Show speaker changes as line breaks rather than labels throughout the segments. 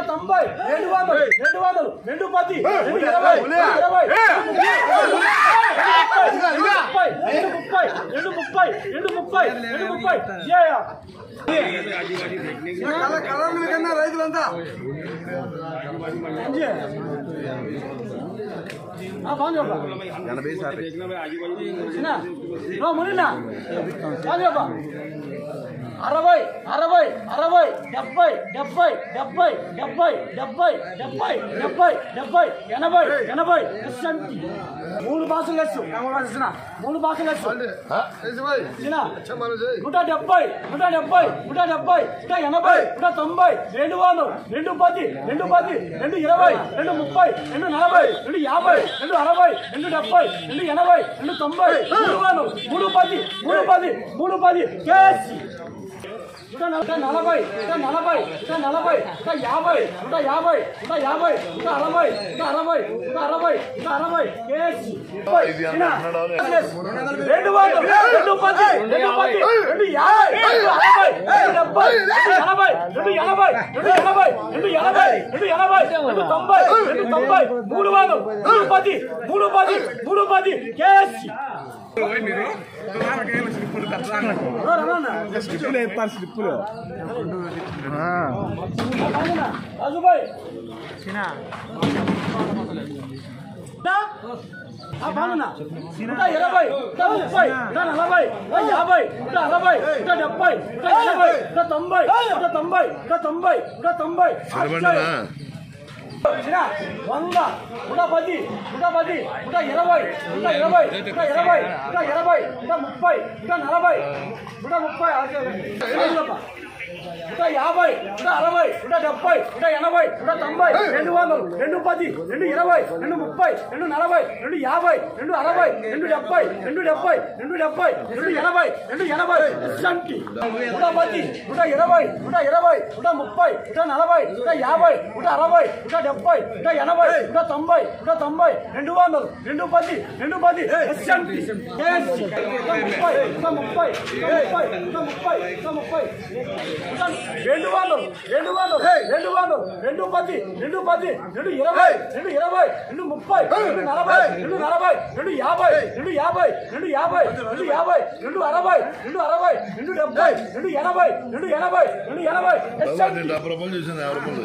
తొంభై రెండు వందలు రెండు వందలు రెండు పది రెండు ఇరవై రెండు ఇరవై ముప్పై రెండు ముప్పై రెండు ముప్పై రెండు ముప్పై రెండు ముప్పై జయ
రైతులంతా
బాగుంది
ఎనభై శాతం
మునినా బాగుంది అరవై అరవై అరవై డెబ్బై డెబ్బై డెబ్బై డెబ్బై డెబ్బై డెబ్బై డెబ్బై డెబ్బై ఎనభై ఎనభై ఎస్ఎంటి మూడు భాషలు లెస్సు ఇచ్చిన మూడు భాషలు లెస్సు ఇచ్చిన నూట డెబ్బై నూట డెబ్బై నూట డెబ్బై నూట ఎనభై నూట తొంభై రెండు వందలు రెండు పది రెండు పది రెండు ఇరవై రెండు ముప్పై రెండు నలభై రెండు యాభై రెండు అరవై రెండు డెబ్బై రెండు ఎనభై రెండు తొంభై మూడు వందలు మూడు పది మూడు పది మూడు పది కేసీ నూట నలభై నలభై నూట నలభై నూట నలభై నూట యాభై నూట యాభై నూట యాభై నూట అరవై నూట అరవై నూట అరవై నూట అరవై కేసీ రెండు వందలు రెండు పది రెండు పది రెండు యాభై రెండు అరవై రెండు డెబ్బై రెండు ఎనభై రెండు ఎనభై రెండు ఎనభై రెండు ఎనభై రెండు ఎనభై రెండు తొంభై రెండు తొంభై మూడు వందలు మూడు పది మూడు పది మూడు పది కేసీ
స్లిప్పులు వేస్తారు స్లిప్పులు
రాజుబాయ్ బాగున్నా నూట ఇరవై నూట ముప్పై నూట నలభై నూట యాభై నూట అరవై నూట డెబ్బై నూట ఎనభై నూట తొంభై నూట తొంభై నూట తొంభై నూట తొంభై చిన్న వంద నూట పది నూట పది నూట ఇరవై నూట ఇరవై నూట ఇరవై నూట ఇరవై నూట ముప్పై నూట నలభై నూట ముప్పై నూట యాభై నూట అరవై నూట డెబ్బై నూట ఎనభై నూట తొంభై రెండు వందలు రెండు పది రెండు ఇరవై రెండు ముప్పై రెండు నలభై రెండు యాభై రెండు అరవై రెండు డెబ్బై రెండు డెబ్బై రెండు డెబ్బై రెండు ఎనభై రెండు ఎనభై సంటి నూట పది నూట ఇరవై నూట ఇరవై నూట ముప్పై నూట నలభై నూట యాభై నూట అరవై నూట డెబ్బై నూట ఎనభై నూట తొంభై నూట తొంభై రెండు వందలు రెండు పది రెండు పది సంటి ముప్పై నూట ముప్పై నూట ముప్పై నూట ముప్పై రెండు వందలు రెండు వందలు రెండు వందలు రెండు పది రెండు పది రెండు ఇరవై రెండు ఇరవై రెండు ముప్పై రెండు నలభై రెండు నలభై రెండు యాభై రెండు యాభై రెండు యాభై రెండు యాభై రెండు అరవై రెండు అరవై రెండు డెబ్బై రెండు ఎనభై రెండు ఎనభై రెండు ఎనభై
డెబ్బై రూపాయలు చూసాను యాభై రూపాయలు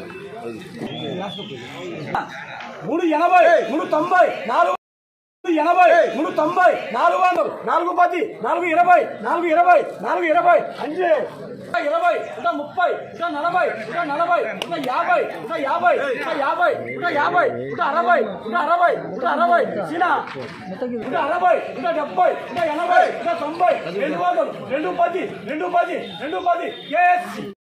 మూడు ఎనభై మూడు తొంభై నాలుగు మూడు ఎనభై మూడు తొంభై నాలుగు వందలు నాలుగు పది నాలుగు ఇరవై నాలుగు ఇరవై నాలుగు ఇరవై అంజే ఇరవై ఇంకా ముప్పై ఇంకా నలభై ఇంకా నలభై ఇంకా యాభై ఇంకా యాభై ఇంకా యాభై ఇంకా యాభై ఇంకా అరవై ఇంకా అరవై ఇంకా అరవై సీనా ఇంకా అరవై ఇంకా డెబ్బై ఇంకా ఎనభై ఇంకా తొంభై రెండు వందలు రెండు పది రెండు పది రెండు పది కేఎస్సి